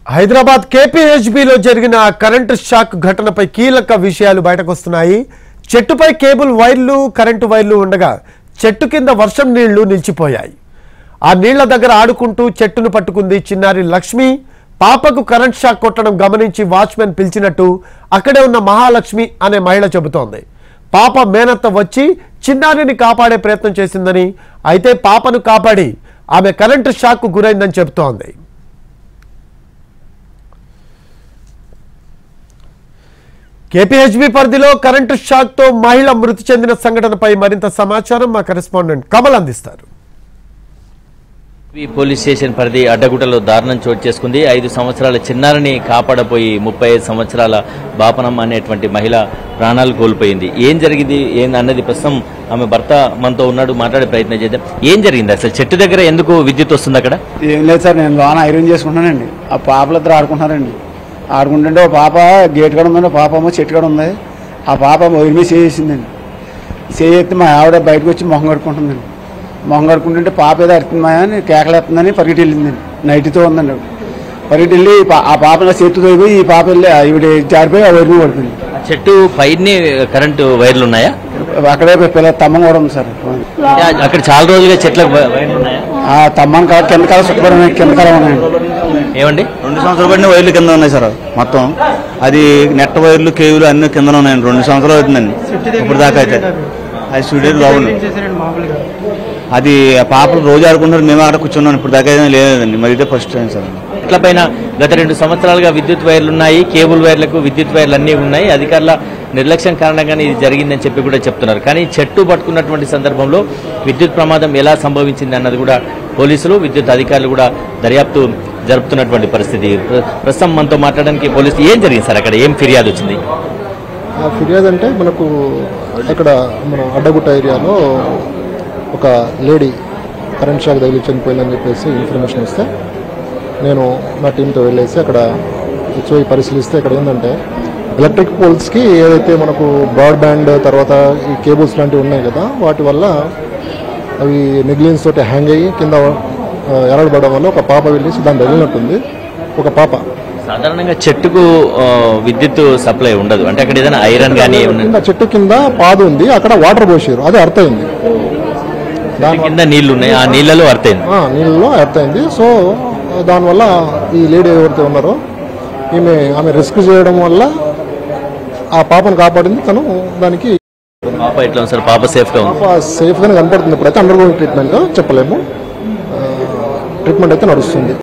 హైదరాబాద్ కేపీహెచ్బిలో జరిగిన current shock ఘటనపై కీలక విషయాలు బయటకొస్తున్నాయి చెట్టుపై కేబుల్ వైర్లు కరెంటు వైర్లు ఉండగా చెట్టు కింద వర్షం నీళ్లు నిలిచిపోయాయి ఆ నీళ్ల దగ్గర ఆడుకుంటూ చెట్టును పట్టుకుంది చిన్నారి లక్ష్మి పాపకు కరెంట్ షాక్ కొట్టడం గమనించి వాచ్మెన్ పిలిచినట్టు అక్కడే ఉన్న మహాలక్ష్మి అనే మహిళ చెబుతోంది పాప మేనత్త వచ్చి చిన్నారిని కాపాడే ప్రయత్నం చేసిందని అయితే పాపను కాపాడి ఆమె కరెంటు షాక్కు గురైందని చెబుతోంది కేపీహెచ్బి పరిధిలో కరెంటు షాక్ తో మహిళ మృతి చెందిన సంఘటనపై మరింత సమాచారం మా కరెస్పాండెంట్ కమల్ అందిస్తారు ఈ పోలీస్ స్టేషన్ పరిధి అడ్డగుట్టలో దారుణం చోటు చేసుకుంది ఐదు సంవత్సరాల చిన్నారిని కాపాడపోయి ముప్పై ఐదు సంవత్సరాల బాపనమ్మ అనేటువంటి మహిళ ప్రాణాలు కోల్పోయింది ఏం జరిగింది ఏం అన్నది ప్రస్తుతం ఆమె భర్త మనతో ఉన్నాడు మాట్లాడే ప్రయత్నం చేద్దాం ఏం జరిగింది అసలు చెట్టు దగ్గర ఎందుకు విద్యుత్ వస్తుంది అక్కడ ఏం లేదు సార్ నేను లోన ఐరన్ చేసుకుంటున్నానండి ఆ పాపలు ఇద్దరు ఆడుకుంటున్నారండి ఆడుకుంటుంటే ఒక పాప గేట్ కాడ ఉందండి ఒక పాప ఏమో చెట్టు కాడ ఉంది ఆ పాప వైర్ మీద చేసిందండి చేస్తే మా ఆవిడ బయటకు వచ్చి మొహం కడుక్కుంటుందండి మొహం కడుక్కుంటుంటే పాప ఏదో అరుతుందా అని కేకలేస్తుందని పరిగెట్టి వెళ్ళిందండి నైట్తో ఉందండి ఆవిడ. పరిగెట్టి వెళ్ళి ఈ పా- ఆ పాప నా చేతితో పోయి ఈ పాప వెళ్ళి ఈవిడ జారిపోయి ఆ వైర్ మీద పడుతుంది ఆ చెట్టు పైనే కరెంటు వైర్లు ఉన్నాయా అక్కడే పిల్ల తమ్మ కూడా ఉంది సార్ అంటే అక్కడ చాలా రోజులుగా చెట్లకు వై- వైర్లు ఉన్నాయా ఆ తమ్మని కాదు కింద కాలం శుభ్రం కింద కాలం ఉన్నాయండి ఏమండి రెండు సంవత్సరాలు పడిన వైర్లు కింద ఉన్నాయి సార్ మొత్తం అది నెట్ వైర్లు కేబుల్ అన్ని కింద ఉన్నాయండి రెండు సంవత్సరాలు అవుతుందండి ఇప్పుడు దాకా అయితే అది స్టూడియో లోపల అది ఆ పాపలు రోజు ఆడుకుంటారు మేము అక్కడ కూర్చున్నాం ఇప్పుడు దాకా అయితే లేదండి మరి ఇదే ఫస్ట్ టైం సార్ చెట్ల పైన గత రెండు సంవత్సరాలుగా విద్యుత్ వైర్లు ఉన్నాయి కేబుల్ వైర్లకు విద్యుత్ వైర్లు అన్నీ ఉన్నాయి అధికారుల నిర్లక్ష్యం కారణంగానే ఇది జరిగిందని చెప్పి కూడా చెప్తున్నారు కానీ చెట్టు పట్టుకున్నటువంటి సందర్భంలో విద్యుత్ ప్రమాదం ఎలా సంభవించింది అన్నది కూడా పోలీసులు విద్యుత్ అధికారులు కూడా దర్యాప్తు జరుపుతున్నటువంటి పరిస్థితి ప్ర- ప్రస్తుతం మనతో మాట్లాడడానికి పోలీసులు ఏం జరిగింది సార్ అక్కడ ఏం ఫిర్యాదు వచ్చింది ఆ ఫిర్యాదు అంటే మనకు అక్కడ మన అడ్డగుట్ట ఏరియాలో ఒక లేడీ కరెంట్ షాక్ తగిలి చనిపోయిందని చెప్పేసి ఇన్ఫర్మేషన్ ఇస్తే నేను నా టీంతో వెళ్ళేసి అక్కడ పోయి పరిశీలిస్తే ఇక్కడ ఏంటంటే ఎలక్ట్రిక్ పోల్స్కి ఏదైతే మనకు బ్రాడ్బ్యాండ్ తర్వాత ఈ కేబుల్స్ లాంటివి ఉన్నాయి కదా వాటి వల్ల అవి నెగ్లియన్స్ తోటి హ్యాంగ్ అయ్యి కింద ఆ, ఎరడబడడం వల్ల ఒక పాప వెళ్ళేసి దాన్ని తగిలినట్టుంది ఒక పాప సాధారణంగా చెట్టుకు ఆ, విద్యుత్ సప్లై ఉండదు అంటే అక్కడ ఏదైనా ఐరన్ కానీ కింద చెట్టు కింద పాదు ఉంది అక్కడ వాటర్ పోసారు అది అర్థమైంది కింద నీళ్లు ఉన్నాయి ఆ నీళ్లలో అర్థమైంది ఆ, నీళ్ళలో అర్థమైంది సో దానివల్ల ఈ లేడీ ఎవరైతే ఉన్నారో ఈమె ఆమె రిస్క్ చేయడం వల్ల ఆ పాపను కాపాడింది తను దానికి పాప ఎట్లా ఉంది సార్ పాప సేఫ్ గా ఉంది పాప సేఫ్గానే కనపడుతుంది ఇప్పుడైతే అండర్ గోయింగ్ ట్రీట్మెంట్ చెప్పలేము ట్రీట్మెంట్ అయితే నడుస్తుంది